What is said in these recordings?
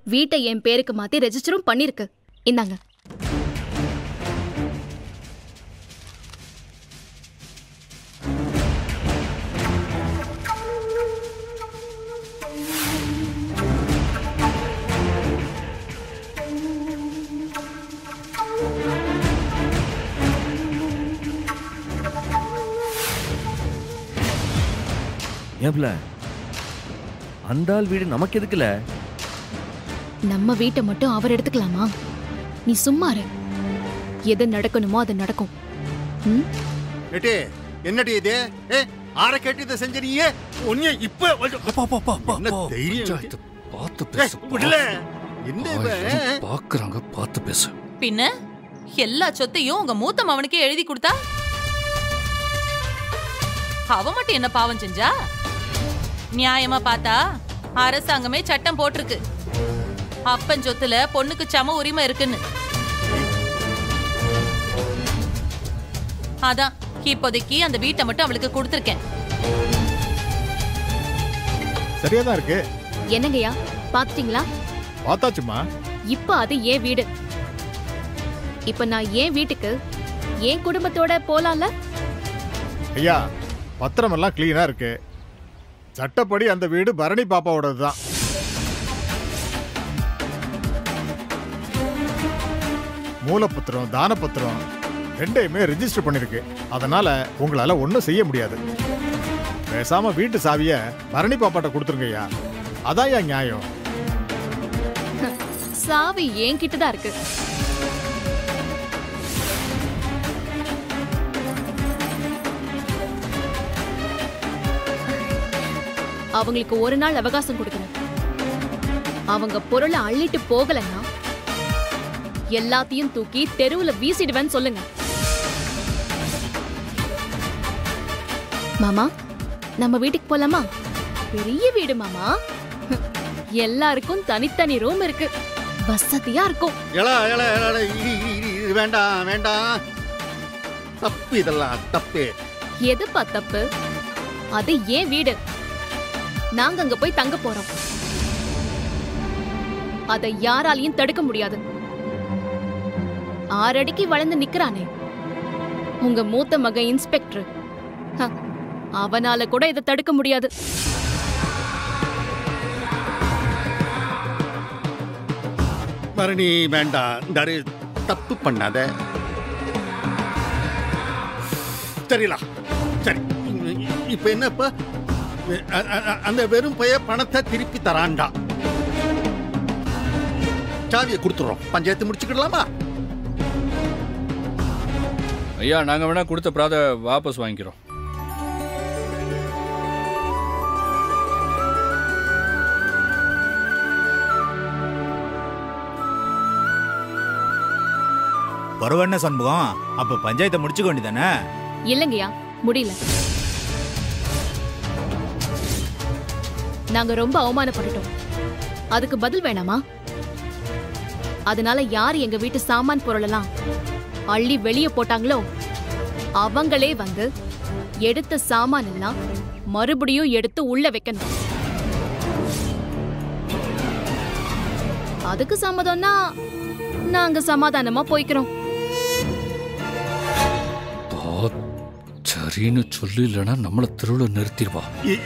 வீட்டை என் பேருக்கு மாத்தி ரெஜிஸ்டரும் பண்ணிருக்கு இந்தாங்க ஏப்ல அந்த ஆள் வீடு நமக்கு எதுக்குல நம்ம வீட்டை மட்டும் அவர் எடுத்துக்கலாமா நீ சும்மா இரு எது நடக்கணுமோ அது நடக்கும் ம் ஏட்டே என்னடி இது ஏ ஆற கேட்டு இதை செஞ்ச நீயே உன்னைய இப்ப வந்து- அப்பா அப்பா அப்பா அப்பா என்ன அப்பா. தைரியம் பஞ்சாயத்து பார்த்து ஏய், பேசு விடல என்ன இவ ஆயிரம் பாக்குறாங்க பார்த்து பேசு பின்ன எல்லா சொத்தையும் உங்க மூத்த மவனுக்கே எழுதி கொடுத்தா அவ மட்டும் என்ன பாவம் செஞ்சா நியாயமா பார்த்தா அரசாங்கமே சட்டம் போட்டிருக்கு அப்பன் சொத்துல பொண்ணுக்கு சம உரிமை இருக்குன்னு அதான் இப்போதைக்கு அந்த வீட்டை மட்டும் அவளுக்கு கொடுத்துருக்கேன் சரியா தான் இருக்கு என்னங்கய்யா பாத்துட்டீங்களா பார்த்தாச்சுமா இப்ப அது ஏன் வீடு இப்ப நான் ஏன் வீட்டுக்கு ஏன் குடும்பத்தோட போலாம்ல ஐயா பத்திரம் எல்லாம் கிளீனா இருக்கு சட்டப்படி அந்த வீடு பரணி பாப்பாவோடது தான் மூலப்பத்திரம் தானப்பத்திரம் ரெண்டையுமே ரெஜிஸ்டர் பண்ணிருக்கு அதனால உங்களால ஒன்றும் செய்ய முடியாது பேசாம வீட்டு சாவிய பரணி பாப்பாட்ட கொடுத்துருங்க ஐயா அதான் ஐயா நியாயம் சாவி என்கிட்ட தான் இருக்கு அவங்களுக்கு ஒரு நாள் அவகாசம் கொடுக்குறேன் அவங்க பொருளை அள்ளிட்டு போகலன்னா எல்லாத்தையும் தூக்கி தெருவுல வீசிடுவேன்னு சொல்லுங்க மாமா நம்ம வீட்டுக்கு போலாமா பெரிய வீடு மாமா எல்லாருக்கும் தனித்தனி ரூம் இருக்கு வசதியா இருக்கும் எலா எலா எலா எலா, இரு, இரு, இரு, இரு, வேண்டாம் வேண்டாம் தப்பு இதெல்லாம் தப்பு எதுப்பா தப்பு அது ஏன் வீடு நாங்க அங்க போய் தங்க போறோம் அதை யாராலையும் தடுக்க முடியாது ஆறடிக்கு வளர்ந்து நிக்கிறானே உங்க மூத்த மக இன்ஸ்பெக்டர் ஹ, அவனால கூட இதை தடுக்க முடியாது பரணி வேண்டாம் தரு தப்பு பண்ணாத தெரியல சரி இப்ப என்னப்பா அ- அ- அ- அந்த வெறும் பைய பணத்தை திருப்பி தரான்டா சாவியை கொடுத்துறோம் பஞ்சாயத்து முடிச்சுக்கிடலாமா ஐயா நாங்க வேணா கொடுத்த பிராத வாபஸ் வாங்கிக்கிறோம் பரவாயில்ல சண்முகம் அப்ப பஞ்சாயத்தை முடிச்சுக்க வேண்டியதானே இல்லைங்கய்யா முடியல நாங்க ரொம்ப அவமானப்பட்டுட்டோம் அதுக்கு பதில் வேணாமா அதனால யார் எங்க வீட்டு சாமான் பொருளெல்லாம் அள்ளி வெளியே போட்டாங்களோ அவங்களே வந்து எடுத்த சாமான் எல்லாம் மறுபடியும் எடுத்து உள்ள வைக்கணும் அதுக்கு சம்மதம்னா நாங்க சமாதானமா போய்க்கிறோம் பா- சரின்னு சொல்லி இல்லைன்னா நம்மளை தெருவில் நிறுத்திடுவா இ-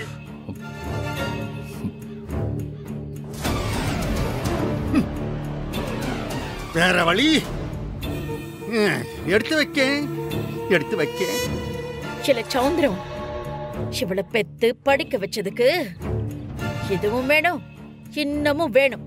வேற வழி ம், எடுத்து வைக்க எடுத்து வைக்க சில சௌந்தரம் இவளை பெத்து படிக்க வச்சதுக்கு இதுவும் வேணும் இன்னமும் வேணும்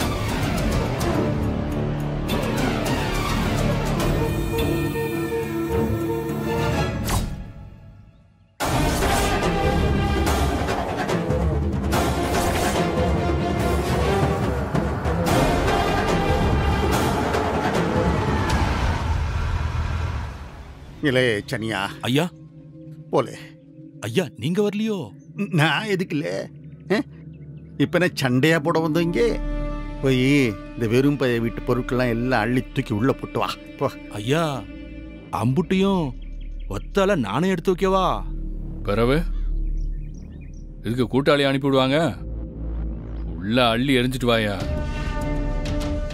இலே சனியா ஐயா போலே ஐயா நீங்க வரலையோ நான் எதுக்குல்ல இப்போ என்ன சண்டையா போட வந்தோம் இங்கே போய் இந்த வெறும் பைய வீட்டு பொருட்கள்லாம் எல்லாம் அள்ளி தூக்கி உள்ள போட்டு வா போ ஐயா அம்புட்டையும் ஒத்தால நானே எடுத்து வைக்கவா பிறவு இதுக்கு கூட்டாளி அனுப்பிவிடுவாங்க உள்ள அள்ளி எரிஞ்சிட்டு வாயா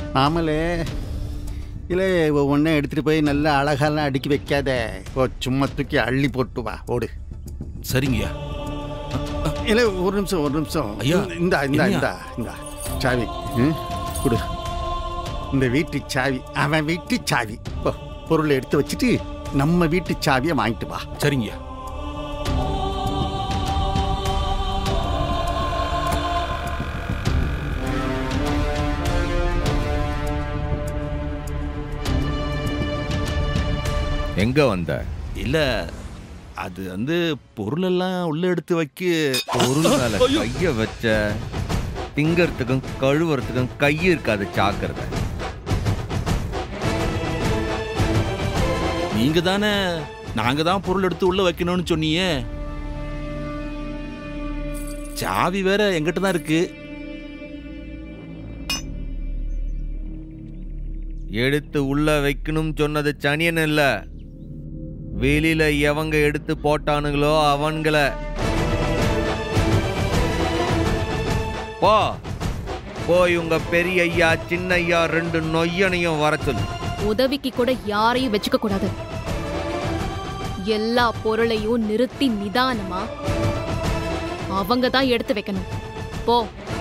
ஆமலே இல்லை ஒவ்வொன்றே எடுத்துகிட்டு போய் நல்லா அழகாலாம் அடுக்கி வைக்காத ஓ சும்மா தூக்கி அள்ளி போட்டு வா ஓடு சரிங்கய்யா இல்லை ஒரு நிமிஷம் ஒரு நிமிஷம் ஐயா, இந்த இந்த என்னய்யா? இந்த இந்த சாவி ம் கொடு இந்த வீட்டு சாவி அவன் வீட்டு சாவி ஓ பொருளை எடுத்து வச்சுட்டு நம்ம வீட்டு சாவியை வாங்கிட்டு வா சரிங்கய்யா எங்க வந்த இல்ல அது வந்து பொருள் எல்லாம் உள்ள எடுத்து வைக்க பொருள் மேல கைய வச்ச திங்கறதுக்கும் கழுவுறதுக்கும் கை இருக்காது சாக்கிறத நீங்க தானே நாங்க தான் பொருள் எடுத்து உள்ள வைக்கணும்னு சொன்னீங்க சாவி வேற எங்கிட்ட தான் இருக்கு எடுத்து உள்ள வைக்கணும் சொன்னது சனியன் இல்ல வெளியில எவங்க எடுத்து போட்டானுங்களோ அவன்கள போ போய் உங்க பெரிய ஐயா சின்ன ஐயா ரெண்டு நொய்யனையும் வர சொல்லு உதவிக்கு கூட யாரையும் வச்சுக்க கூடாது எல்லா பொருளையும் நிறுத்தி நிதானமா அவங்க தான் எடுத்து வைக்கணும் போ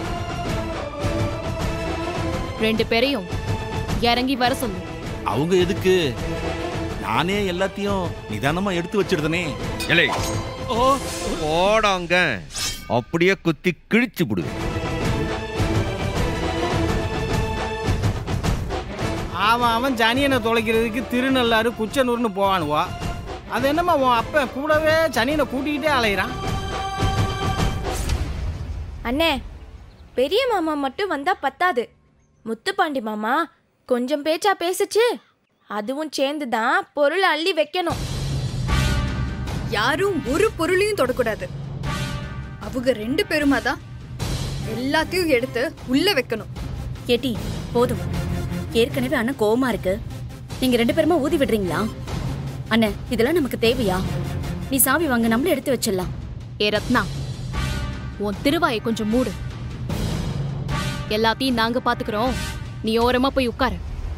ரெண்டு பேரையும் இறங்கி வர சொல்லு அவங்க எதுக்கு நானே எல்லாத்தையும் நிதானமா எடுத்து வச்சிருந்தனே இலை ஓடாங்க அப்படியே குத்தி கிழிச்சு விடுவேன் அவன் அவன் சனியனை தொலைக்கிறதுக்கு திருநள்ளாறு குச்சனூர்னு போவானுவா அது என்னம்மா உன் அப்ப கூடவே சனியனை கூட்டிக்கிட்டே அலையிறான் அண்ணே பெரிய மாமா மட்டும் வந்தா பத்தாது முத்துப்பாண்டி மாமா கொஞ்சம் பேச்சா பேசுச்சு அதுவும் சேர்ந்து தான் பொருளை அள்ளி வைக்கணும் யாரும் ஒரு பொருளையும் தொடக்கூடாது அவங்க ரெண்டு பேருமா தான் எல்லாத்தையும் எடுத்து உள்ள வைக்கணும் கேட்டி போதும் ஏற்கனவே அண்ணன் கோவமா இருக்கு நீங்க ரெண்டு பேருமா ஊதி விடுறீங்களா அண்ணன் இதெல்லாம் நமக்கு தேவையா நீ சாவி வாங்க நம்மளே எடுத்து வச்சிடலாம் ஏ ரத்னா உன் திருவாயை கொஞ்சம் மூடு எல்லாத்தையும் நாங்க பாத்துக்கிறோம் நீ ஓரமா போய் உட்காரு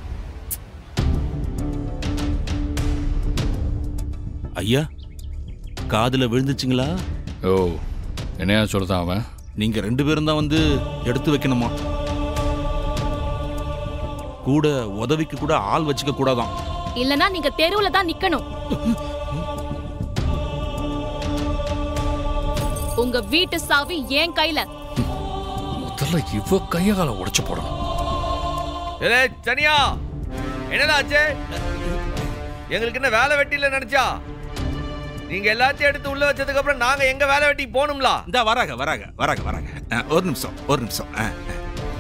ஐயா காதுல விழுந்துச்சுங்களா ஓ என்னையா சொல்றதான் அவன் நீங்க ரெண்டு பேரும் தான் வந்து எடுத்து வைக்கணுமா கூட உதவிக்கு கூட ஆள் வச்சுக்க கூடாதாம் இல்லனா நீங்க தெருவுல தான் நிக்கணும் உங்க வீட்டு சாவி என் கையில முதல்ல இவ கைய காலை உடைச்சு போடணும் ஏலே சனியா என்னடா ஆச்சு எங்களுக்கு என்ன வேலை வெட்டி இல்ல நினைச்சா நீங்க எல்லாத்தையும் எடுத்து உள்ள வச்சதுக்கு அப்புறம் நாங்க எங்க வேலை வெட்டி போகணும்ல இந்த வராங்க வராங்க வராங்க வராங்க அஹ், ஒரு நிமிஷம் ஒரு நிமிஷம் அஹ், அஹ்.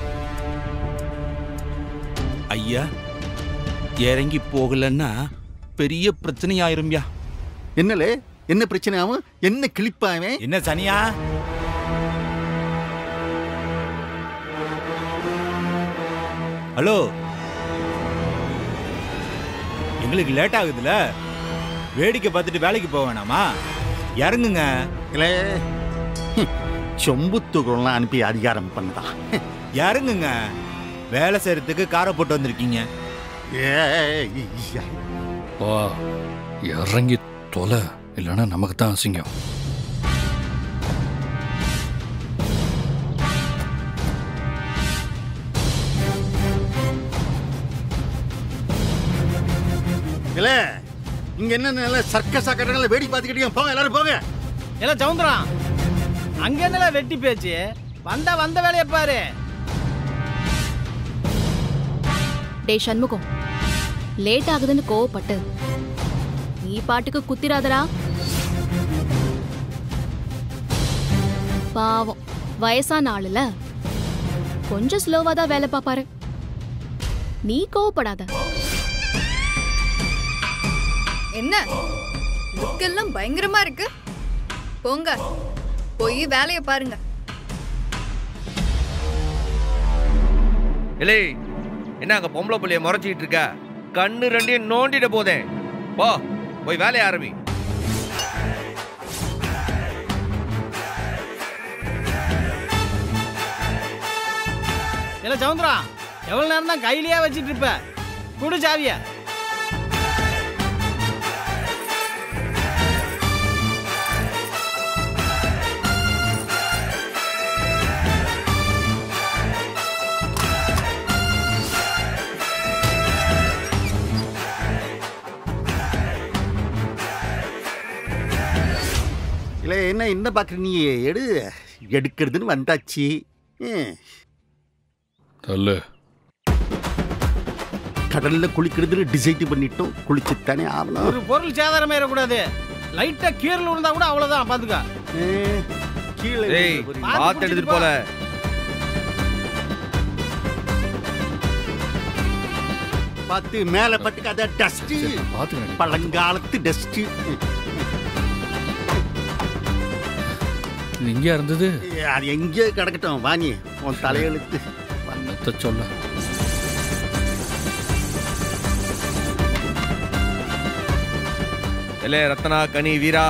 ஐயா இறங்கி போகலன்னா பெரிய பிரச்சனை ஆயிரும்யா என்னலே என்ன பிரச்சனை ஆகும் என்ன கிளிப்பாவே என்ன சனியா ஹலோ எங்களுக்கு லேட் ஆகுதுல வேடிக்கை பார்த்துட்டு வேலைக்கு போக வேணாமா இறங்குங்க இல்லை சொம்புத்துக்குள்ளலாம் அனுப்பி அதிகாரம் பண்ணுதான் இறங்குங்க வேலை செய்யறதுக்கு காரை போட்டு வந்திருக்கீங்க ஏய் வா இறங்கி தொலை இல்லைன்னா நமக்கு தான் அசிங்கம் இல்ல இங்க என்ன நல்ல சர்க்கஸ் ஆக்கறதுனால வேடி பார்த்துக்கிட்டீங்க போங்க எல்லாரும் போங்க இல்ல சவுந்தரம் அங்க என்னல வெட்டி பேச்சு வந்தா வந்த வேலையை பாரு டேய் சண்முகம் லேட் ஆகுதுன்னு கோவப்பட்டு நீ பாட்டுக்கு குத்திராதடா பாவம் வயசான ஆளுல கொஞ்சம் ஸ்லோவா தான் வேலை பாப்பாரு நீ கோவப்படாத என்ன லுக் எல்லாம் பயங்கரமா இருக்கு போங்க போய் வேலையை பாருங்க இல்லை என்ன அங்க பொம்பளை புள்ளைய முறைச்சிட்டு இருக்க கண்ணு ரெண்டையும் நோண்டிட போதேன் போ போய் வேலைய ஆரம்பி இல்ல சவுந்தரம் எவ்வளவு நேரம் தான் கையிலேயே வச்சிட்டு இருப்ப குடு சாவிய இல்லை என்ன என்ன பார்க்குற நீ எடு எடுக்கிறதுன்னு வந்தாச்சு ம். அல்ல கடல்ல குளிக்கிறதுன்னு டிசைட் பண்ணிட்டோம் குளிச்சுத்தானே ஆகணும் ஒரு பொருள் சேதாரமே இருக்கக்கூடாது லைட்டா கீரல் விழுந்தா கூட அவ்வளவுதான் பாத்துக்க கீழே ஏய் பார்த்து எடுத்துட்டு போல பார்த்து மேலே பட்டுக்கு அத டஸ்ட் பழங்காலத்து டஸ்ட் இங்க இருந்தது அது எங்கேயோ கிடக்கட்டும் வாங்கி உன் தலையெழுத்து என்னத்த சொல்ல இல்லே ரத்னா கனி வீரா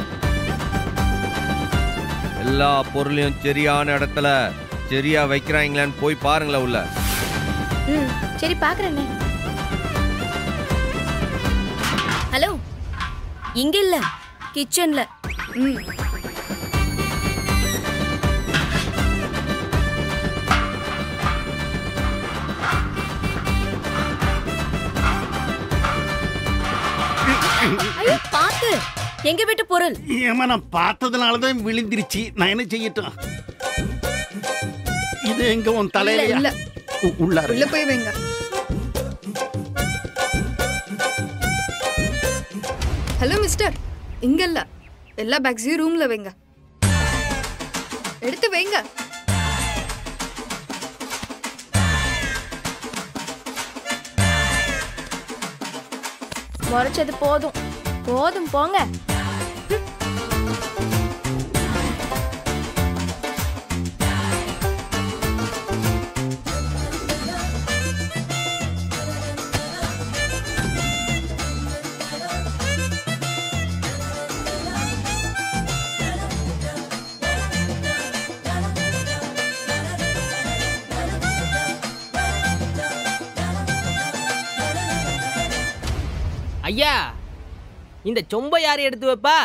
எல்லா பொருளையும் சரியான இடத்துல சரியா வைக்கிறாங்களான்னு போய் பாருங்களேன் உள்ள ம் சரி பாக்குறேண்ணே ஹலோ இங்க இல்ல கிச்சன்ல ம் ஐயோ பாத்து எங்க வீட்டு பொருள் ஏமா நான் பார்த்ததுனால தான் விழுந்துருச்சு நான் என்ன செய்யட்டும் இது எங்க உன் தலையில இல்ல, உள்ளார உள்ள போய் வைங்க ஹலோ மிஸ்டர் இங்க இல்ல எல்லா பேக்ஸையும் ரூம்ல வைங்க எடுத்து வைங்க முறைச்சது போதும் போதும் போங்க ஐயா இந்த சொம்ப யார் எடுத்து வைப்பா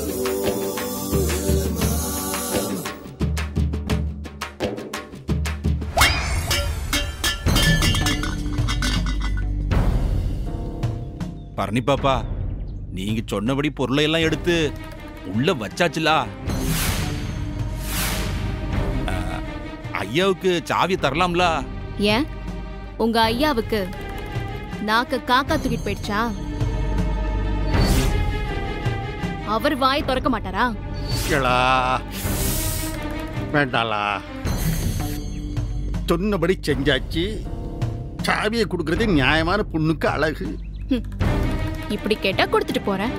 பரணி பாப்பா நீங்க சொன்னபடி பொருளை எல்லாம் எடுத்து உள்ள வச்சாச்சுலா அஹ், ஐயாவுக்கு சாவி தரலாம்ல ஏன் உங்க ஐயாவுக்கு நாக்கு காக்கா தூக்கிட்டு போயிடுச்சா அவர் வாய் திறக்க மாட்டாரா ஏளா வேண்டாளா சொன்னபடி செஞ்சாச்சு சாவியை கொடுக்கறது நியாயமான பொண்ணுக்கு அழகு ஹம். இப்படி கேட்டா கொடுத்துட்டு போறேன்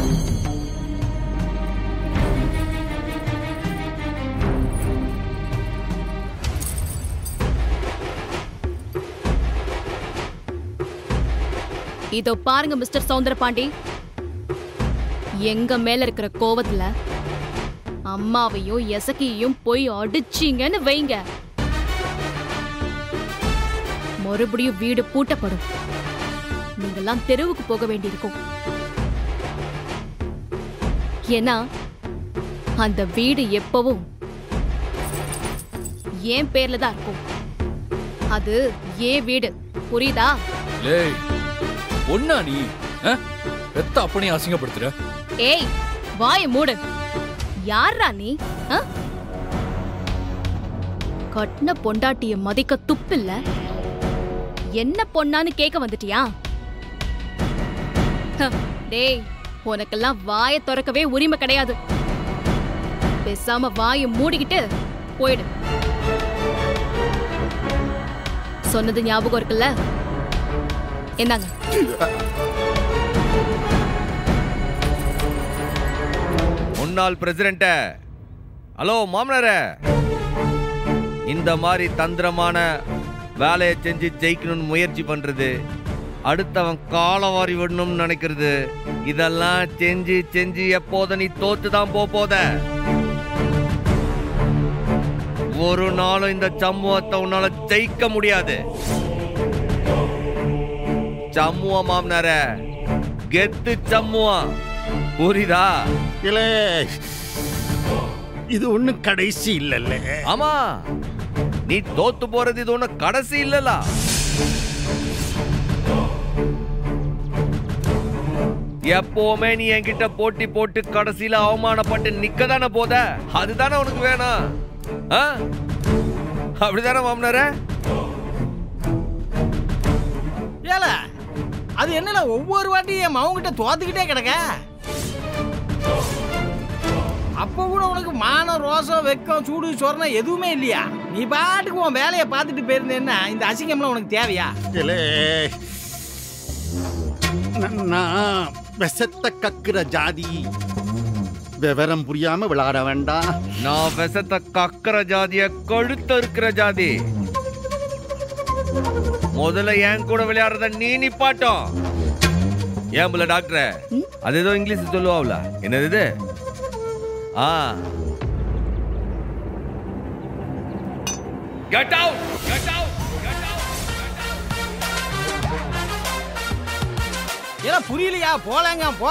இதோ பாருங்க மிஸ்டர் சவுந்தரபாண்டி எங்க மேல இருக்கிற கோவத்துல அம்மாவையும் எசக்கியையும் போய் அடிச்சீங்கன்னு வைங்க மறுபடியும் வீடு பூட்டப்படும் நீங்கெல்லாம் தெருவுக்கு போக வேண்டியிருக்கும் ஏன்னா அந்த வீடு எப்பவும் என் பேர்ல தான் இருக்கும் அது ஏன் வீடு புரியுதா லேய் ஒன்னா நீ ஆ? பெத்த அப்பனே அசிங்கப்படுத்துற ஏய் வாய மூடு யாரா நீ ஆ? கட்டின பொண்டாட்டிய மதிக்க துப்பில்ல என்ன பொண்ணான்னு கேட்க வந்துட்டியா ஹ, டேய் உனக்கெல்லாம் வாயை திறக்கவே உரிமை கிடையாது பேசாம வாயை மூடிக்கிட்டு போயிடு சொன்னது ஞாபகம் இருக்குல்ல என்னங்க முன்னாள் பிரசிடென்ட்ட ஹலோ மாமனாரே இந்த மாதிரி தந்திரமான வேலையை செஞ்சு ஜெயிக்கணும்னு முயற்சி பண்றது அடுத்தவன் காலவாரி விடணும்னு நினைக்கிறது இதெல்லாம் செஞ்சு செஞ்சு எப்போத நீ தோத்து தான் போத ஒரு நாளும் இந்த சம்பவத்தை உன்னால ஜெயிக்க முடியாது சம்முவா மாமனார கெத்து சம்முவா புரியுதா இல்ல இது ஒண்ணும் கடைசி இல்லல்ல ஆமா நீ தோத்து போறது இது ஒண்ணு கடைசி இல்லல எப்பவுமே நீ என்கிட்ட போட்டி போட்டு கடைசியில அவமானப்பட்டு நிக்க தானே போத அதுதானே உனக்கு வேணும் ஆ? அப்படிதானே மாமனார ஏல அது என்னல ஒவ்வொரு வாட்டியும் என் மவங்கிட்ட தோத்துக்கிட்டே கிடக்க அப்போ கூட உனக்கு மானம் ரோசம் வெக்கம் சூடு சொரணம் எதுவுமே இல்லையா நீ பாட்டுக்கு உன் வேலையை பார்த்துட்டு போயிருந்தேன்னா இந்த அசிங்கம்லாம் உனக்கு தேவையா இல்ல ந- நான் விஷத்த கக்குற ஜாதி விவரம் புரியாம விளையாட வேண்டாம் நான் விஷத்த கக்கிற ஜாதிய கழுத்த இருக்கிற ஜாதி முதல்ல என் கூட விளையாடுறத நீ நிப்பாட்டம் ஏன் புள்ள டாக்டர் அது ஏதோ இங்கிலீஷ் சொல்லுவாப்ல என்னது இது ஆ கெட் அவுட் கெட் அவுட் ஏன்னா புரியலையா போலாங்க போ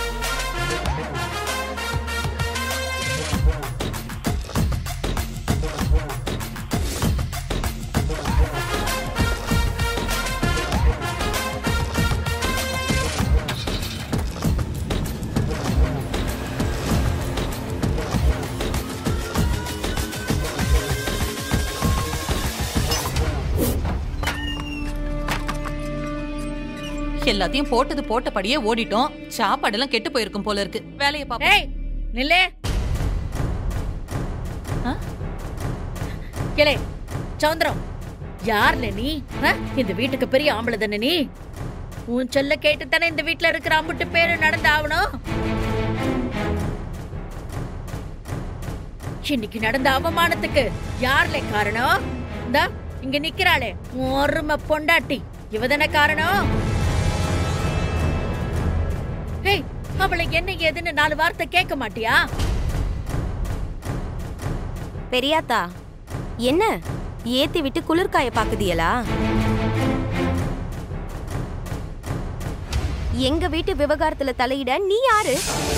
எல்லாத்தையும் போட்டது போட்டபடியே ஓடிட்டோம் சாப்பாடெல்லாம் கெட்டு போயிருக்கும் போல இருக்கு வேலையை பாப்போம் ஏய் நில்லே கிளே சௌந்தரம் யார்ல நீ ஆ? இந்த வீட்டுக்கு பெரிய ஆம்பளை தானே நீ உன் சொல்ல கேட்டு தானே இந்த வீட்டுல இருக்கிற அம்புட்டு பேரு நடந்து ஆகணும் இன்னைக்கு நடந்த அவமானத்துக்கு யார்ல காரணம் இந்தா இங்க நிக்கிறாளே உன் ஒருமை பொண்டாட்டி இவதானே காரணம் ஏய் அவளை என்ன ஏதுன்னு நாலு வார்த்தை கேட்க மாட்டியா பெரியாத்தா என்ன ஏத்தி விட்டு குளிர்காய பாக்குதியலா எங்க வீட்டு விவகாரத்துல தலையிட நீ யாரு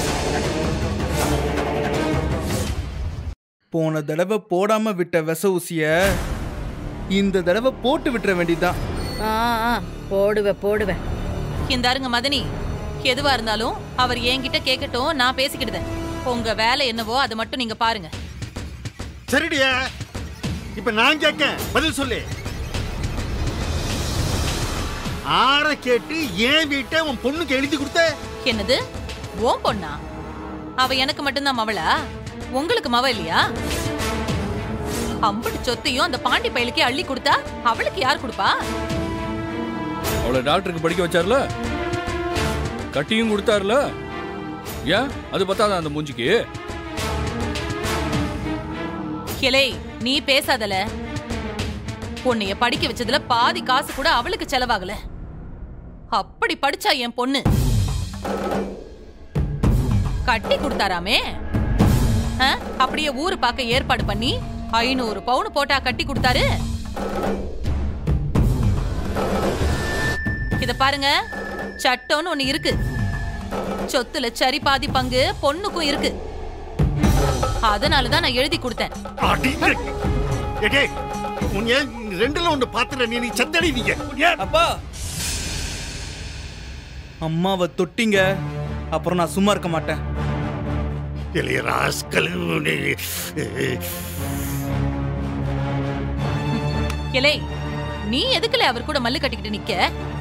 போன தடவை போடாம விட்ட விச ஊசிய இந்த தடவை போட்டு விட்டுற வேண்டியதுதான் ஆ ஆ, போடுவேன் போடுவேன் இந்தாருங்க மதனி எதுவா இருந்தாலும் அவர் என்கிட்ட கேட்கட்டும் நான் பேசிக்கிடுதேன் உங்க வேலை என்னவோ அதை மட்டும் நீங்க பாருங்க சரிடியா இப்ப நான் கேட்க பதில் சொல்லு ஆற கேட்டு ஏன் வீட்டை உன் பொண்ணுக்கு எழுதி கொடுத்த என்னது ஓம் பொண்ணா அவ எனக்கு மட்டும்தான் மவளா உங்களுக்கு மவ இல்லையா அம்பட்டு சொத்தையும் அந்த பாண்டி பயலுக்கே அள்ளி கொடுத்தா அவளுக்கு யார் கொடுப்பா அவளை டாக்டருக்கு படிக்க வச்சார்ல கட்டியும் கொடுத்தாருல ஏன் அது பத்தாதா அந்த மூஞ்சிக்கு கிளை நீ பேசாதல உன்னைய படிக்க வச்சதுல பாதி காசு கூட அவளுக்கு செலவாகல அப்படி படிச்சா என் பொண்ணு கட்டி கொடுத்தாராமே ஆ? அப்படியே ஊரு பார்க்க ஏற்பாடு பண்ணி ஐநூறு பவுன் போட்டா கட்டி கொடுத்தாரு இத பாருங்க சட்டம்னு ஒண்ணு இருக்கு சொத்துல சரி பாதி பங்கு பொண்ணுக்கும் இருக்கு அதனாலதான் நான் எழுதி கொடுத்தேன் ஏடே உன் ஏன் ரெண்டுல ஒன்று பாத்துல நீ நீ சத்தடி நீங்க அப்பா அம்மாவை தொட்டிங்க அப்புறம் நான் சும்மா இருக்க மாட்டேன் இளைய ராஸ்கல் கிளை நீ எதுக்குல அவர் கூட மல்லு கட்டிக்கிட்டு நிக்க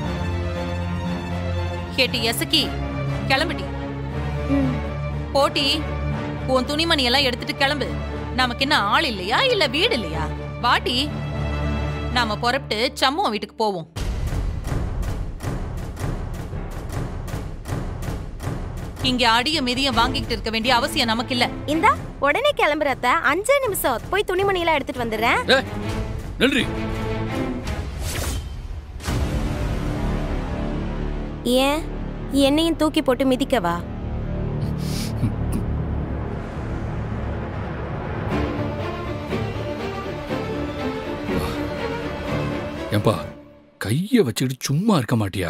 கேட்டி எசக்கி கிளம்புடி போட்டி உன் துணிமணி எல்லாம் எடுத்துட்டு கிளம்பு நமக்கு என்ன ஆள் இல்லையா இல்ல வீடு இல்லையா வாட்டி நாம புறப்பட்டு சம்முவ வீட்டுக்கு போவோம் இங்க அடிய மிதியம் வாங்கிக்கிட்டு இருக்க வேண்டிய அவசியம் நமக்கு இல்ல இந்தா உடனே கிளம்புறத அஞ்சே நிமிஷம் போய் துணிமணி எல்லாம் எடுத்துட்டு வந்துடுறேன் நன்றி ஏன் என்னையும் தூக்கி போட்டு மிதிக்கவா ஏன்பா கைய வச்சுக்கிட்டு சும்மா இருக்க மாட்டியா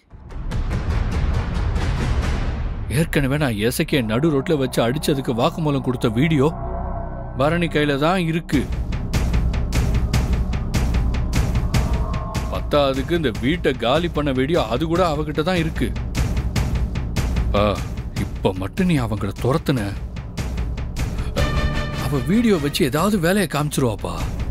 ஏற்கனவே நான் எசக்கிய நடு ரோட்ல வச்சு அடிச்சதுக்கு வாக்குமூலம் கொடுத்த வீடியோ பரணி கையில தான் இருக்கு பத்தாவதுக்கு இந்த வீட்டை காலி பண்ண வீடியோ அது கூட அவகிட்ட தான் இருக்கு ஆ, இப்ப மட்டும் நீ அவங்கள துரத்துன அவ வீடியோ வச்சு ஏதாவது வேலையை காமிச்சிருவாப்பா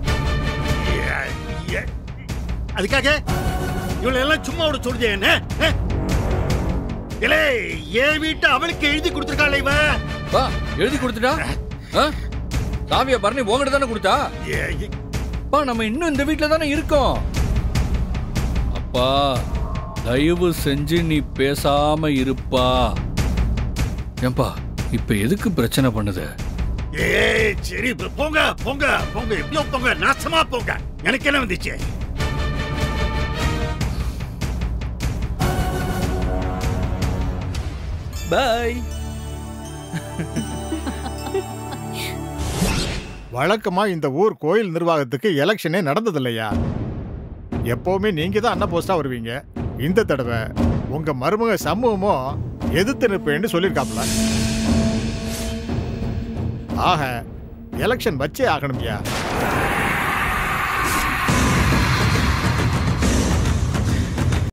அதுக்காக இவளை எல்லாம் சும்மா விட சொல்லுதே என்ன ஆ? இலே என் வீட்டை அவளுக்கு எழுதி கொடுத்துருக்காள் இவ வா எழுதி கொடுத்துட்டா ஆ? சாவிய பரணி உங்ககிட்ட தானே கொடுத்தா அப்பா நம்ம இன்னும் இந்த வீட்ல தானே இருக்கோம் அப்பா தயவு செஞ்சு நீ பேசாம இருப்பா ஏன்பா இப்ப எதுக்கு பிரச்சனை பண்ணுது ஏய் சரி இப்ப போங்க போங்க போங்க எப்படியோ போங்க நாசமா போங்க எனக்கு என்ன வந்துச்சு பாய் வழக்கமா இந்த ஊர் கோயில் நிர்வாகத்துக்கு எலெக்ஷனே நடந்ததில்லையா எப்பவுமே நீங்க தான் அண்ணா போஸ்டா வருவீங்க இந்த தடவை உங்க மருமக சமூகமும் எதிர்த்து நிற்பேன்னு சொல்லியிருக்காப்ல ஆக எலெக்ஷன் வச்சே ஆகணும்யா